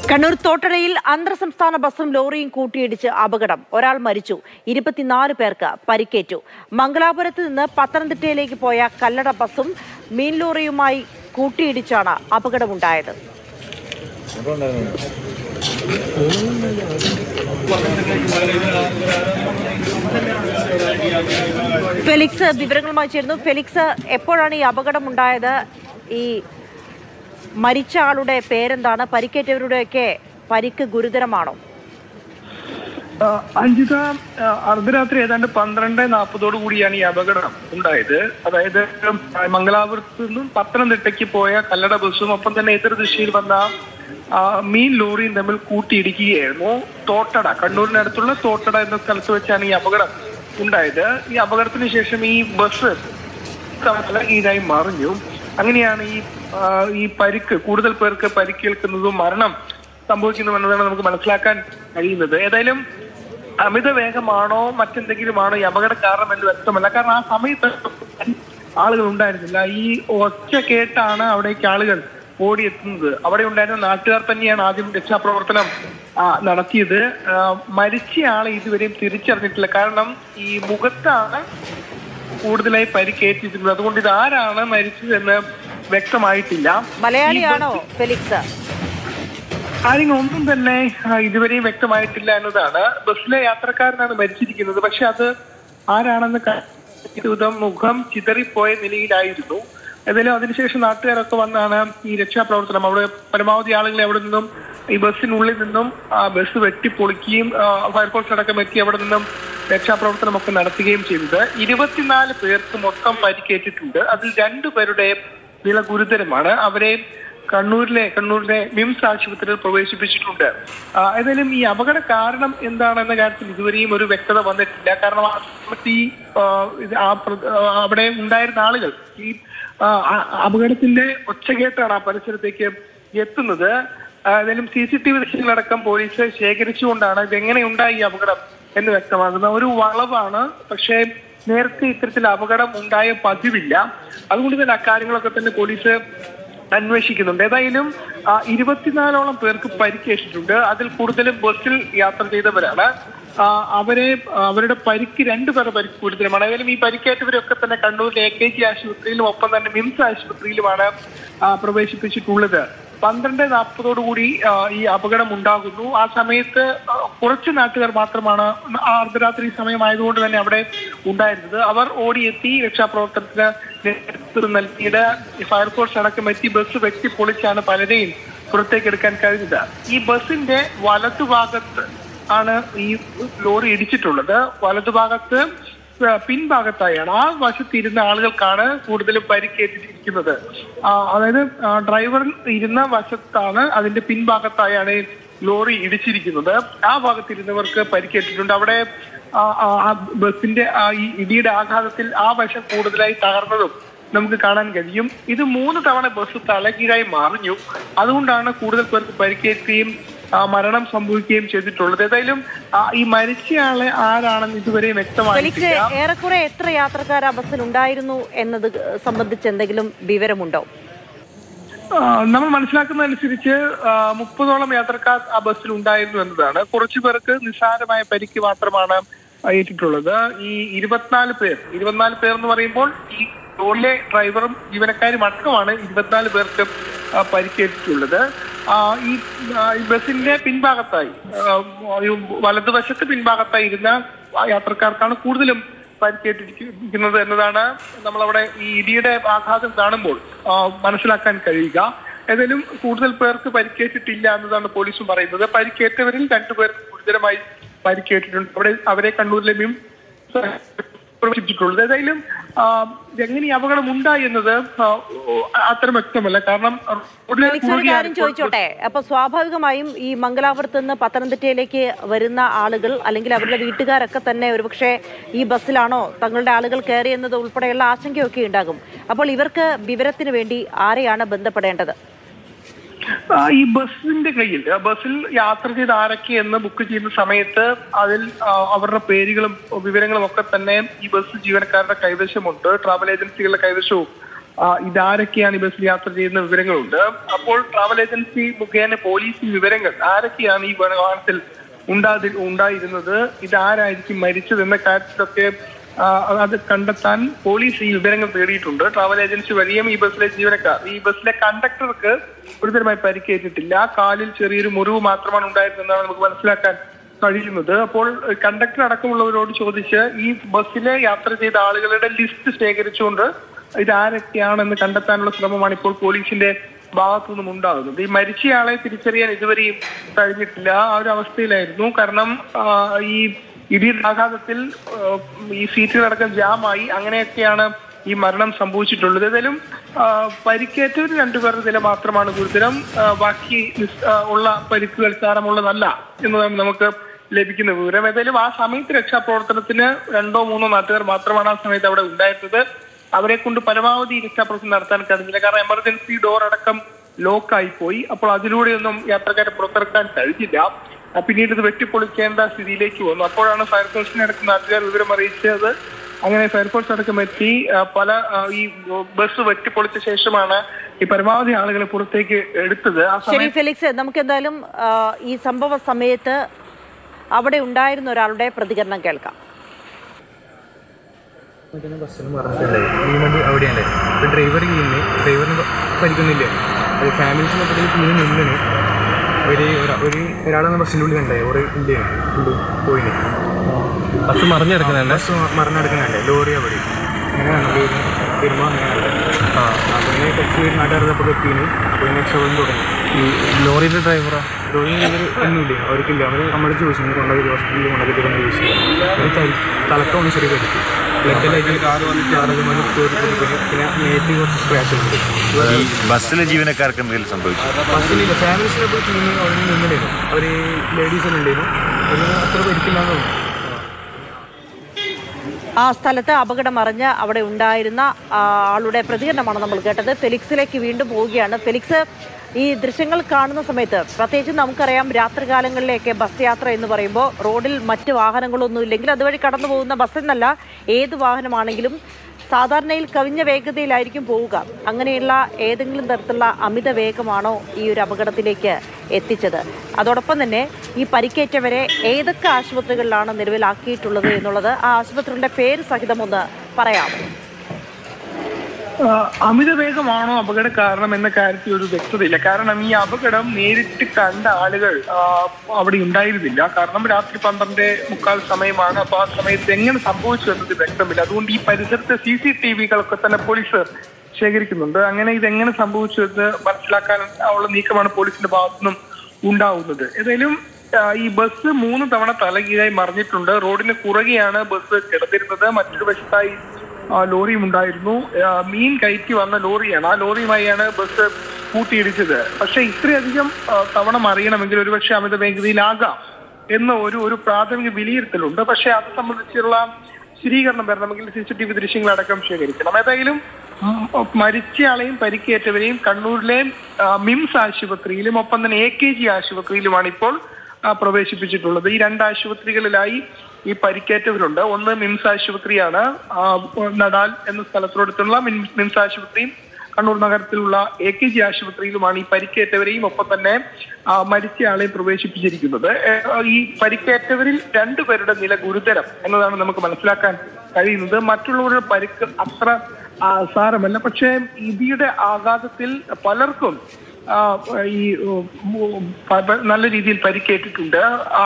കണ്ണൂർ തോട്ടടയിൽ അന്തർ സംസ്ഥാന ബസ്സും ലോറിയും കൂട്ടിയിടിച്ച് അപകടം ഒരാൾ മരിച്ചു ഇരുപത്തിനാല് പേർക്ക് പരിക്കേറ്റു മംഗലാപുരത്ത് നിന്ന് പത്തനംതിട്ടയിലേക്ക് പോയ കല്ലട ബസ്സും മീൻ ലോറിയുമായി കൂട്ടിയിടിച്ചാണ് അപകടമുണ്ടായത് ഫെലിക്സ് വിവരങ്ങളുമായി ചേരുന്നു ഫെലിക്സ് എപ്പോഴാണ് ഈ അപകടമുണ്ടായത് ഈ മരിച്ച ആളുടെ പേരെന്താണ് പരിക്കേറ്റവരുടെയൊക്കെ പരിക്ക് ഗുരുതരമാണോ ആ, അഞ്ജിത ആ, അർദ്ധരാത്രി ഏതാണ്ട് പന്ത്രണ്ട് നാൽപ്പതോടു കൂടിയാണ് ഈ അപകടം ഉണ്ടായത് അതായത് ആ, മംഗലാപുരത്ത് നിന്നും പത്തനംതിട്ടയ്ക്ക് പോയ കല്ലട ബസ്സും ഒപ്പം തന്നെ എതിർദിശയിൽ വന്ന ആ, മീൻ ലോറിയും തമ്മിൽ കൂട്ടിയിടിക്കുകയായിരുന്നു തോട്ടട കണ്ണൂരിനടുത്തുള്ള തോട്ടട എന്ന സ്ഥലത്ത് വെച്ചാണ് ഈ അപകടം ഉണ്ടായത് ഈ അപകടത്തിന് ശേഷം ഈ ബസ് തലകീഴായി മറിഞ്ഞു അങ്ങനെയാണ് ഈ ആ, ഈ പരിക്ക് കൂടുതൽ പേർക്ക് പരിക്കേൽക്കുന്നതും മരണം സംഭവിക്കുന്നുവെന്നതാണ് നമുക്ക് മനസ്സിലാക്കാൻ കഴിയുന്നത് ഏതായാലും അമിത വേഗമാണോ മറ്റെന്തെങ്കിലുമാണോ ഈ അപകട കാരണം എന്ന് വ്യക്തമല്ല കാരണം ആ സമയത്ത് ആളുകൾ ഉണ്ടായിരുന്നില്ല ഈ ഒച്ച കേട്ടാണ് അവിടേക്ക് ആളുകൾ ഓടിയെത്തുന്നത് അവിടെ ഉണ്ടായിരുന്ന നാട്ടുകാർ തന്നെയാണ് ആദ്യം രക്ഷാപ്രവർത്തനം ആ, നടത്തിയത് ആ, മരിച്ച ആളെ ഇതുവരെയും തിരിച്ചറിഞ്ഞിട്ടില്ല കാരണം ഈ മുഖത്താണ് കൂടുതലായി പരിക്കേറ്റിരുന്നത് അതുകൊണ്ട് ഇത് ആരാണ് മരിച്ചതെന്ന് വ്യക്തമായിട്ടില്ല മലയാളിയാണോ ഫെലിക്സ് കാര്യങ്ങൾ ഒന്നും തന്നെ ആ, ഇതുവരെയും വ്യക്തമായിട്ടില്ല എന്നതാണ് ബസ്സിലെ യാത്രക്കാരനാണ് മരിച്ചിരിക്കുന്നത് പക്ഷെ അത് ആരാണെന്ന് ക- വിധം മുഖം ചിതറിപ്പോയ നിലയിലായിരുന്നു ഏതായാലും അതിനുശേഷം നാട്ടുകാരൊക്കെ വന്നാണ് ഈ രക്ഷാപ്രവർത്തനം അവിടെ പരമാവധി ആളുകളെ അവിടെ നിന്നും ഈ ബസ്സിനുള്ളിൽ നിന്നും ആ ബസ് വെട്ടിപ്പൊളിക്കുകയും ആ, ഫയർഫോഴ്സ് അടക്കം എത്തി അവിടെ നിന്നും രക്ഷാപ്രവർത്തനമൊക്കെ നടത്തുകയും ചെയ്തത് ഇരുപത്തിനാല് പേർക്ക് മൊത്തം പരിക്കേറ്റിട്ടുണ്ട് അതിൽ രണ്ടുപേരുടെ നില ഗുരുതരമാണ് അവരെ കണ്ണൂരിലെ കണ്ണൂരിലെ മിംസ് ആശുപത്രിയിൽ പ്രവേശിപ്പിച്ചിട്ടുണ്ട് ആ, ഏതായാലും ഈ അപകട കാരണം എന്താണെന്ന കാര്യത്തിൽ ഇതുവരെയും ഒരു വ്യക്തത വന്നിട്ടില്ല കാരണം ആ സമയത്ത് ഈ ആ, ഇത് ആ പ്ര- ആ, അവിടെ ഉണ്ടായിരുന്ന ആളുകൾ ഈ ആ, ആ, അപകടത്തിന്റെ ഒച്ചകേട്ടാണ് ആ പരിസരത്തേക്ക് എത്തുന്നത് ആ, ഏതായാലും സി സി ടി വി ദൃശ്യങ്ങളടക്കം പോലീസ് ശേഖരിച്ചുകൊണ്ടാണ് ഇതെങ്ങനെ ഉണ്ടായി ഈ അപകടം എന്ന് വ്യക്തമാകുന്ന ഒരു വളവാണ് പക്ഷേ നേരത്തെ ഇത്തരത്തിൽ അപകടം ഉണ്ടായ പതിവില്ല അതുകൊണ്ട് തന്നെ അക്കാര്യങ്ങളൊക്കെ തന്നെ പോലീസ് അന്വേഷിക്കുന്നുണ്ട് ഏതായാലും ആ, ഇരുപത്തിനാലോളം പേർക്ക് പരിക്കേറ്റിട്ടുണ്ട് അതിൽ കൂടുതലും ബസ്സിൽ യാത്ര ചെയ്തവരാണ് ആ, അവരെ ആ, അവരുടെ പരിക്ക് രണ്ടുപേരുടെ പരിക്ക് ഗുരുതരമാണ് ഏതായാലും ഈ പരിക്കേറ്റവരൊക്കെ തന്നെ കണ്ണൂരിലെ എ കെ ജി ആശുപത്രിയിലും ഒപ്പം തന്നെ മിംസ് ആശുപത്രിയിലുമാണ് ആ, പ്രവേശിപ്പിച്ചിട്ടുള്ളത് പന്ത്രണ്ട് നാൽപ്പതോടുകൂടി ആ, ഈ അപകടം ഉണ്ടാകുന്നു ആ സമയത്ത് ആ, കുറച്ച് നാട്ടുകാർ മാത്രമാണ് ആ അർദ്ധരാത്രി സമയമായതുകൊണ്ട് തന്നെ അവിടെ ഉണ്ടായിരുന്നത് അവർ ഓടിയെത്തി രക്ഷാപ്രവർത്തനത്തിന് നേതൃത്വം നൽകിയത് ഫയർഫോഴ്സ് അടക്കം എത്തി ബസ് വെട്ടി പൊളിച്ചാണ് പലരെയും പുറത്തേക്ക് എടുക്കാൻ കഴിഞ്ഞത് ഈ ബസിന്റെ വലതുഭാഗത്ത് ആണ് ഈ ലോറി ഇടിച്ചിട്ടുള്ളത് വലതുഭാഗത്ത് പിൻഭാഗത്തായാണ് ആ വശത്തിരുന്ന ആളുകൾക്കാണ് കൂടുതലും പരിക്കേറ്റിരിക്കുന്നത് ആ, അതായത് ആ, ഡ്രൈവർ ഇരുന്ന വശത്താണ് അതിന്റെ പിൻഭാഗത്തായാണ് ഈ ലോറി ഇടിച്ചിരിക്കുന്നത് ആ ഭാഗത്തിരുന്നവർക്ക് പരിക്കേറ്റിട്ടുണ്ട് അവിടെ ആ, ആ, ആ ബസിന്റെ ആ ഈ ഇടിയുടെ ആഘാതത്തിൽ ആ വശം കൂടുതലായി തകർന്നതും നമുക്ക് കാണാൻ കഴിയും ഇത് മൂന്ന് തവണ ബസ് തലകീഴായി മറിഞ്ഞു അതുകൊണ്ടാണ് കൂടുതൽ പേർക്ക് പരിക്കേൽക്കുകയും ആ, മരണം സംഭവിക്കുകയും ചെയ്തിട്ടുള്ളത് ഏതായാലും ആ, ഈ മരിച്ചയാളെ ആരാണെന്ന് ഇതുവരെ ഫെലിക്സ് വ്യക്തമായിട്ടില്ല ഏറെക്കുറെ എത്ര യാത്രക്കാർ ആ ബസ്സിൽ ഉണ്ടായിരുന്നു എന്നത് സംബന്ധിച്ച് എന്തെങ്കിലും വിവരമുണ്ടോ ആ, നമ്മൾ മനസ്സിലാക്കുന്നതനുസരിച്ച് ആ, മുപ്പതോളം യാത്രക്കാർ ആ ബസ്സിൽ ഉണ്ടായിരുന്നു എന്നതാണ് കുറച്ചു പേർക്ക് നിസ്സാരമായ പരിക്ക് മാത്രമാണ് ഏറ്റിട്ടുള്ളത് ഈ ഇരുപത്തിനാല് പേർ ഇരുപത്തിനാല് പേർ എന്ന് പറയുമ്പോൾ ഈ ലോറിലെ ഡ്രൈവറും ജീവനക്കാരും അടക്കമാണ് ഇരുപത്തിനാല് പേർക്ക് ആ, പരിക്കേറ്റിട്ടുള്ളത് ആ, ഈ ആ, ഈ ബസിന്റെ പിൻഭാഗത്തായി ആ, ഈ വലതുവശത്ത് പിൻഭാഗത്തായി ഇരുന്ന ആ യാത്രക്കാർക്കാണ് കൂടുതലും പരിക്കേറ്റിരിക്കുന്നത് എന്നതാണ് നമ്മളവിടെ ഈ ഇടിയുടെ ആഘാതം കാണുമ്പോൾ ആ, മനസ്സിലാക്കാൻ കഴിയുക ഏതായാലും കൂടുതൽ പേർക്ക് പരിക്കേറ്റിട്ടില്ല എന്നതാണ് പോലീസും പറയുന്നത് പരിക്കേറ്റവരിൽ രണ്ടുപേർക്ക് ഗുരുതരമായി പരിക്കേറ്റിട്ടുണ്ട് അവിടെ അവരെ കണ്ണൂരിലെ മിം പ്രവചിച്ചിട്ടുള്ളത് ഏതായാലും ആ, എങ്ങനെ ഈ അപകടം ഉണ്ടായി എന്നത് ആ, ഓ, അത്ര വ്യക്തമല്ല കാരണം റോഡിലെ ഫെലിക്സ് ഒരു മുഴുകിയ കാര്യം ചോദിച്ചോട്ടെ അപ്പൊ സ്വാഭാവികമായും ഈ മംഗലാപുരത്ത് നിന്ന് പത്തനംതിട്ടയിലേക്ക് വരുന്ന ആളുകൾ അല്ലെങ്കിൽ അവരുടെ വീട്ടുകാരൊക്കെ തന്നെ ഒരുപക്ഷെ ഈ ബസ്സിലാണോ തങ്ങളുടെ ആളുകൾ കയറിയെന്നത് ഉൾപ്പെടെയുള്ള ആശങ്കയൊക്കെ ഉണ്ടാകും അപ്പോൾ ഇവർക്ക് വിവരത്തിന് വേണ്ടി ആരെയാണ് ബന്ധപ്പെടേണ്ടത് ആ, ഈ ബസ്സിന്റെ കയ്യിൽ ആ, ബസ്സിൽ യാത്ര ചെയ്ത ആരൊക്കെ എന്ന് ബുക്ക് ചെയ്യുന്ന സമയത്ത് അതിൽ ആ, അവരുടെ പേരുകളും വിവരങ്ങളും ഒക്കെ തന്നെ ഈ ബസ് ജീവനക്കാരുടെ കൈവശമുണ്ട് ട്രാവൽ ഏജൻസികളുടെ കൈവശവും ആ, ഇതാരൊക്കെയാണ് ഈ ബസ്സിൽ യാത്ര ചെയ്യുന്ന വിവരങ്ങളുണ്ട് അപ്പോൾ ട്രാവൽ ഏജൻസി മുഖേന പോലീസ് ഈ വിവരങ്ങൾ ആരൊക്കെയാണ് ഈ വാഹനത്തിൽ ഉണ്ടാതി ഉണ്ടായിരുന്നത് ഇതാരായിരിക്കും മരിച്ചത് എന്ന കാര്യത്തിലൊക്കെ ആ, അത് കണ്ടെത്താൻ പോലീസ് ഈ വിവരങ്ങൾ തേടിയിട്ടുണ്ട് ട്രാവൽ ഏജൻസി വഴിയും ഈ ബസ്സിലെ ജീവനക്കാർ ഈ ബസ്സിലെ കണ്ടക്ടർക്ക് ഗുരുതരമായി പരിക്കേറ്റിട്ടില്ല കാലിൽ ചെറിയൊരു മുറിവ് മാത്രമാണ് ഉണ്ടായിരുന്നതെന്നാണ് നമുക്ക് മനസ്സിലാക്കാൻ കഴിയുന്നത് അപ്പോൾ കണ്ടക്ടർ അടക്കമുള്ളവരോട് ചോദിച്ച് ഈ ബസ്സിലെ യാത്ര ചെയ്ത ആളുകളുടെ ലിസ്റ്റ് ശേഖരിച്ചുകൊണ്ട് ഇതാരൊക്കെയാണെന്ന് കണ്ടെത്താനുള്ള ശ്രമമാണ് ഇപ്പോൾ പോലീസിന്റെ ഭാഗത്തു നിന്നും ഉണ്ടാകുന്നത് ഈ മരിച്ചയാളെ തിരിച്ചറിയാൻ ഇതുവരെയും കഴിഞ്ഞിട്ടില്ല ആ ഒരു അവസ്ഥയിലായിരുന്നു കാരണം ആ, ഈ ഇടിയുടെ ആഘാതത്തിൽ ആ, ഈ സീറ്റുകളടക്കം ജാമായി അങ്ങനെയൊക്കെയാണ് ഈ മരണം സംഭവിച്ചിട്ടുള്ളത് ഏതായാലും ആ, പരിക്കേറ്റവർ രണ്ടുപേരുടെ നില മാത്രമാണ് ഗുരുതരം ആ, ബാക്കി നിസ്- ആ, ഉള്ള പരിക്കുകൾ സാരമുള്ളതല്ല എന്നതാണ് നമുക്ക് ലഭിക്കുന്ന വിവരം ഏതായാലും ആ സമയത്ത് രക്ഷാപ്രവർത്തനത്തിന് രണ്ടോ മൂന്നോ നാട്ടുകാർ മാത്രമാണ് ആ സമയത്ത് അവിടെ ഉണ്ടായിരുന്നത് അവരെ കൊണ്ട് പരമാവധി രക്ഷാപ്രവർത്തനം നടത്താൻ കഴിഞ്ഞില്ല കാരണം എമർജൻസി ഡോർ അടക്കം ലോക്കായി പോയി അപ്പോൾ അതിലൂടെയൊന്നും യാത്രക്കാരെ പുറത്തിറക്കാൻ കഴിഞ്ഞില്ല ആ, പിന്നീട് ഇത് വെട്ടിപ്പൊളിക്കേണ്ട സ്ഥിതിയിലേക്ക് വന്നു അപ്പോഴാണ് ഫയർഫോഴ്സിനെ അടക്കം നാട്ടുകാർ വിവരം അറിയിച്ചത് അങ്ങനെ ഫയർഫോഴ്സ് അടക്കം എത്തി ആ, പല ആ, ഈ ബസ് വെട്ടിപ്പൊളിച്ച ശേഷമാണ് ഈ പരമാവധി ആളുകളെ പുറത്തേക്ക് എടുത്തത് ആ ശരി സമയത്ത് ഫെലിക്സ് നമുക്ക് എന്തായാലും ആ, ഈ സംഭവ സമയത്ത് അവിടെ ഉണ്ടായിരുന്ന ഒരാളുടെ പ്രതികരണം കേൾക്കാം മറ്റേ ബസ്സിന് പറഞ്ഞിട്ടുണ്ടായി ഈ വണ്ടി അവിടെയാണ് ഇപ്പം ഡ്രൈവർ ചെയ്യുന്നത് ഡ്രൈവറിന് പരിക്കുന്നില്ല അത് ഫാമിലീസ് മൊത്തത്തിൽ ക്ലീൻ നിന്നിന് ഒരു ഒരാ- ഒരു ഒരാളാണ് ബസ്സിൻ്റെ ഉള്ളിൽ ഉണ്ടായി ഒരു ഇല്ലേ ഉണ്ട് പോയിന് ബസ് മറിഞ്ഞെടുക്കുന്നുണ്ട് ബസ് മറിഞ്ഞെടുക്കുന്നുണ്ട് ലോറി അവിടെ അങ്ങനെയാണ് വരുമ്പോൾ വരുമ്പോൾ അങ്ങനെയാണ് ആ അപ്പോൾ ഇങ്ങനെ കുറച്ച് പേര് നാട്ടുകാരപ്പോൾ എത്തിന് അപ്പോൾ ഇങ്ങനെ ഷോയും തുടങ്ങി ഈ ലോറിയുടെ ഡ്രൈവറാ ലോറി ഇവർ ഒന്നുമില്ല അവർക്കില്ല അവർ നമ്മൾ ചോദിച്ചു കൊണ്ടുപോയി ഹോസ്പിറ്റലിൽ കൊണ്ടുപോയി കൊണ്ട് ചോദിച്ചു ഒരു തല- തലക്കാണ് ചെറിയ പരിക്ക് ബ്ലഡിലായിട്ട് കാറ് വന്നിട്ട് ആറ് മണി പിന്നെ നേരിട്ട് കുറച്ച് സ്ക്രാച്ച് ഉണ്ട് ഈ ബസ്സിലെ ജീവനക്കാർക്ക് എന്തെങ്കിലും സംഭവിച്ചു ബസ്സിലില്ല ഫാമിലീസിനൊക്കെ ടീം അവിടെ നിന്ന് നിന്നിട്ടായിരുന്നു അവർ ലേഡീസ് തന്നെ ഉണ്ടായിരുന്നു അതിന് അത്ര പരിക്കില്ലാന്ന് തോന്നുന്നു ആ സ്ഥലത്ത് അപകടം അറിഞ്ഞ് അവിടെ ഉണ്ടായിരുന്ന ആ, ആളുടെ പ്രതികരണമാണ് നമ്മൾ കേട്ടത് ഫെലിക്സിലേക്ക് വീണ്ടും പോവുകയാണ് ഫെലിക്സ് ഈ ദൃശ്യങ്ങൾ കാണുന്ന സമയത്ത് പ്രത്യേകിച്ച് നമുക്കറിയാം രാത്രികാലങ്ങളിലേക്ക് ബസ് യാത്ര എന്ന് പറയുമ്പോൾ റോഡിൽ മറ്റ് വാഹനങ്ങളൊന്നും ഇല്ലെങ്കിൽ അതുവഴി കടന്നു പോകുന്ന ബസ് എന്നല്ല ഏത് വാഹനമാണെങ്കിലും സാധാരണയിൽ കവിഞ്ഞ വേഗതയിലായിരിക്കും പോവുക അങ്ങനെയുള്ള ഏതെങ്കിലും തരത്തിലുള്ള അമിത വേഗമാണോ ഈ ഒരു അപകടത്തിലേക്ക് എത്തിച്ചത് അതോടൊപ്പം തന്നെ ഈ പരിക്കേറ്റവരെ ഏതൊക്കെ ആശുപത്രികളിലാണ് നിലവിലാക്കിയിട്ടുള്ളത് എന്നുള്ളത് ആ ആശുപത്രികളുടെ പേര് സഹിതം ഒന്ന് പറയാമോ ആ, അമിത വേഗമാണോ അപകട കാരണം എന്ന കാര്യത്തിൽ ഒരു വ്യക്തതയില്ല കാരണം ഈ അപകടം നേരിട്ട് കണ്ട ആളുകൾ ആ, അവിടെ ഉണ്ടായിരുന്നില്ല കാരണം രാത്രി പന്ത്രണ്ട് മുക്കാൽ സമയമാണ് അപ്പൊ ആ സമയത്ത് എങ്ങനെ സംഭവിച്ചു എന്നത് വ്യക്തമില്ല അതുകൊണ്ട് ഈ പരിസരത്തെ സി സി ടി വികളൊക്കെ തന്നെ പോലീസ് ശേഖരിക്കുന്നുണ്ട് അങ്ങനെ ഇതെങ്ങനെ സംഭവിച്ചു എന്ന് മനസ്സിലാക്കാൻ ഉള്ള നീക്കമാണ് പോലീസിന്റെ ഭാഗത്തുനിന്നും ഉണ്ടാവുന്നത് ഏതായാലും ആ, ഈ ബസ് മൂന്ന് തവണ തലകീഴായി മറിഞ്ഞിട്ടുണ്ട് റോഡിന് കുറുകെയാണ് ബസ് കിടന്നിരുന്നത് മറ്റൊരു വശത്തായി ആ, ലോറിയും ഉണ്ടായിരുന്നു ആ, മീൻ കയറ്റി വന്ന ലോറിയാണ് ആ ലോറിയുമായാണ് ബസ് കൂട്ടിയിടിച്ചത് പക്ഷെ ഇത്രയധികം ആ, തവണ മറിയണമെങ്കിൽ ഒരുപക്ഷെ അമിത വേഗതയിലാകാം എന്ന ഒരു ഒരു പ്രാഥമിക വിലയിരുത്തലുണ്ട് പക്ഷെ അത് സംബന്ധിച്ചുള്ള സ്ഥിരീകരണം വരണമെങ്കിൽ സി സി ടി വി ദൃശ്യങ്ങളടക്കം ശേഖരിക്കണം ഏതായാലും ഉം, മരിച്ചയാളെയും പരിക്കേറ്റവരെയും കണ്ണൂരിലെ ആ, മിംസ് ആശുപത്രിയിലും ഒപ്പം തന്നെ എ കെ ജി ആശുപത്രിയിലുമാണ് ഇപ്പോൾ ആ, പ്രവേശിപ്പിച്ചിട്ടുള്ളത് ഈ രണ്ട് ആശുപത്രികളിലായി ഈ പരിക്കേറ്റവരുണ്ട് ഒന്ന് മിംസ് ആശുപത്രിയാണ് ആ, നടാൽ എന്ന സ്ഥലത്തോടത്തുള്ള മിം- മിംസ് ആശുപത്രിയും കണ്ണൂർ നഗരത്തിലുള്ള എ കെ ജി ആശുപത്രിയിലുമാണ് ഈ പരിക്കേറ്റവരെയും ഒപ്പം തന്നെ ആ, മരിച്ചയാളെയും പ്രവേശിപ്പിച്ചിരിക്കുന്നത് ഏ, ഈ പരിക്കേറ്റവരിൽ രണ്ടുപേരുടെ നില ഗുരുതരം എന്നതാണ് നമുക്ക് മനസ്സിലാക്കാൻ കഴിയുന്നത് മറ്റുള്ളവരുടെ പരിക്ക് അത്ര ആ, സാരമല്ല പക്ഷേ ഇടിയുടെ ആഘാതത്തിൽ പലർക്കും ആ, ഈ ഉം, ഉം, പ- നല്ല രീതിയിൽ പരിക്കേറ്റിട്ടുണ്ട് ആ,